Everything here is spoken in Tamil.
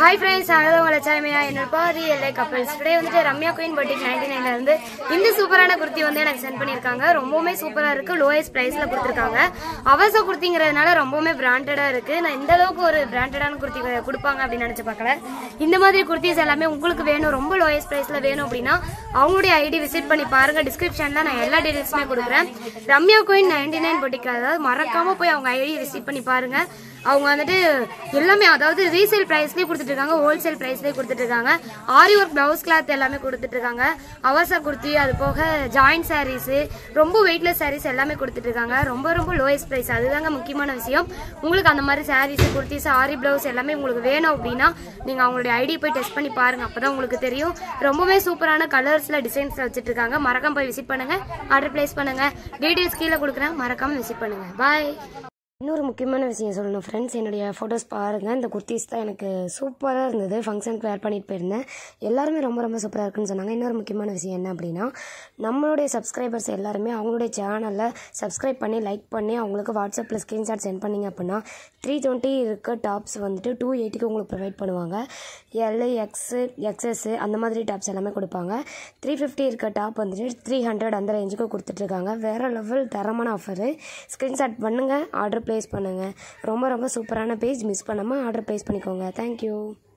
ஹாய் ஃப்ரெண்ட்ஸ் அழகாக உங்களை சாமியா என்னோட பாதி எல்லை கப்பல்ஸ் டுடே வந்துட்டு ரம்யா குயின் பட்டிக் நைன்டி நைன்ல இருந்து இந்த சூப்பரான குர்த்தி வந்து எனக்கு சென்ட் பண்ணியிருக்காங்க ரொம்பவுமே சூப்பராக இருக்கு லோயஸ்ட் ப்ரைஸில் கொடுத்துருக்காங்க அவசர குர்த்திங்கிறதுனால ரொம்பவுமே பிராண்டடாக இருக்கு நான் இந்த அளவுக்கு ஒரு பிராண்டடான குர்த்தி கொடுப்பாங்க அப்படின்னு நினச்சி பார்க்கல இந்த மாதிரி குர்த்திஸ் எல்லாமே உங்களுக்கு வேணும் ரொம்ப லோயஸ்ட் ப்ரைஸில் வேணும் அப்படின்னா அவங்களுடைய ஐடி விசிட் பண்ணி பாருங்க டிஸ்கிரிப்ஷனில் நான் எல்லா டீடைல்ஸுமே கொடுக்குறேன் Ramya queen ninety nine boutique அதாவது மறக்காம போய் அவங்க ஐடி விசிட் பண்ணி பாருங்க அவங்க வந்துட்டு எல்லாமே அதாவது ரீசேல் ப்ரைஸ்லேயே கொடுத்துட்டு இருக்காங்க ஹோல்சேல் ப்ரைஸ்லேயே கொடுத்துட்டு இருக்காங்க ஆரி ஒர்க் ப்ளவுஸ் கிளாத் எல்லாமே கொடுத்துட்டு இருக்காங்க அவசா குர்த்தி அது போக ஜாயிண்ட் சாரீஸ் ரொம்ப வெயிட்லெஸ் சாரீஸ் எல்லாமே கொடுத்துட்டு இருக்காங்க ரொம்ப ரொம்ப லோயஸ்ட் ப்ரைஸ் அதுதாங்க முக்கியமான விஷயம் உங்களுக்கு அந்த மாதிரி சாரீஸ் குர்த்திஸ் ஆரி ப்ளவுஸ் எல்லாமே உங்களுக்கு வேணும் அப்படின்னா நீங்கள் அவங்களுடைய ஐடி போய் டெஸ்ட் பண்ணி பாருங்க அப்பதான் உங்களுக்கு தெரியும் ரொம்பவே சூப்பரான கலர்ஸ்ல டிசைன்ஸ்ல வச்சுட்டு இருக்காங்க மறக்காம போய் விசிட் பண்ணுங்க ஆர்டர் பிளேஸ் பண்ணுங்க டீடைல்ஸ் கீழே கொடுக்குறேன் மறக்காம விசிட் பண்ணுங்க பாய் இன்னொரு முக்கியமான விஷயம் சொல்லணும் ஃப்ரெண்ட்ஸ் என்னுடைய ஃபோட்டோஸ் பாருங்கள் இந்த குர்த்திஸ் தான் எனக்கு சூப்பராக இருந்தது ஃபங்க்ஷனுக்கு வேர் பண்ணிட்டு போயிருந்தேன் எல்லாருமே ரொம்ப ரொம்ப சூப்பராக இருக்குன்னு சொன்னாங்க இன்னொரு முக்கியமான விஷயம் என்ன அப்படின்னா நம்மளுடைய சப்ஸ்கிரைபர்ஸ் எல்லாருமே அவங்களுடைய சேனலில் சப்ஸ்கிரைப் பண்ணி லைக் பண்ணி அவங்களுக்கு வாட்ஸ்அப்பில் ஸ்க்ரீன்ஷாட் சென்ட் பண்ணிங்க அப்படின்னா த்ரீ டுவெண்ட்டி இருக்க டாப்ஸ் வந்துட்டு டூ எயிட்டிக்கு உங்களுக்கு ப்ரொவைட் பண்ணுவாங்க எல் எக்ஸு எக்ஸஸ்ஸு அந்த மாதிரி டாப்ஸ் எல்லாமே கொடுப்பாங்க த்ரீ ஃபிஃப்டி இருக்க டாப் வந்துட்டு த்ரீ ஹண்ட்ரட் அந்த ரேஞ்சுக்கு கொடுத்துட்ருக்காங்க வேறு லெவல் தரமான ஆஃபரு ஸ்க்ரீன்ஷாட் பண்ணுங்கள் ஆர்டர் ப்ளேஸ் பண்ணுங்கள் ரொம்ப ரொம்ப சூப்பரான பேஜ் மிஸ் பண்ணாமல் ஆர்டர் ப்ளேஸ் பண்ணிக்கோங்க தேங்க்யூ